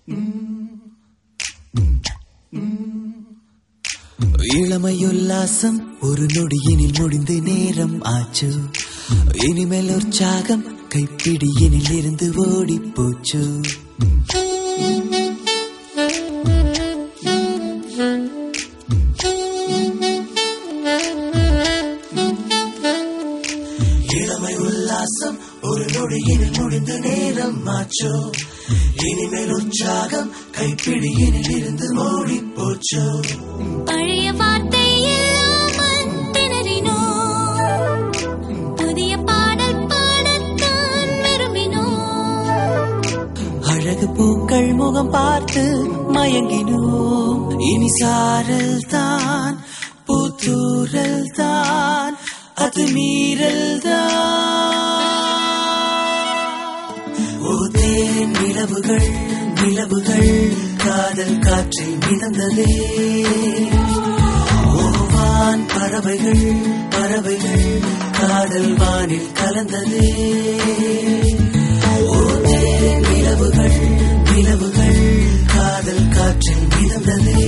இளமையுல்லாசம் ஒரு நொடியினில் முடிந்து நேரம் ஆச்சு இனிமேல் உற்சாகம் கைப்பிடியினில் இருந்து ஓடி போச்சு இளமை உல்லாசம் ஒரு நொடியினில் முடிந்து நேரம் ஆச்சு இனிமேல் உற்சாகம் கைப்பிடியினில் இருந்து ஓடி போச்சு பழைய வார்த்தை இல்லாமல் திணறினோம் புதிய பாடல் பாடத்தான் விரும்பினோம் அழகு பூக்கள் முகம் பார்த்து மயங்கினோம் இனி சாரல் தான் பூத்தூரல் தான் அது மீறல் தான் ஓ தேன் நிலவுகள் நிலவுகள் காதல் காற்றில் மிதந்ததே ஓவான் பறவைகள் பறவைகள் காதல் வானில் கலந்ததே ஓ தேன் நிலவுகள் நிலவுகள் காதல் காற்றில் மிதந்ததே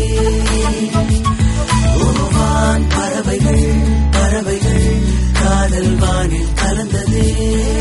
ஓவான் பறவைகள் பறவைகள் காதல் வானில் கலந்ததே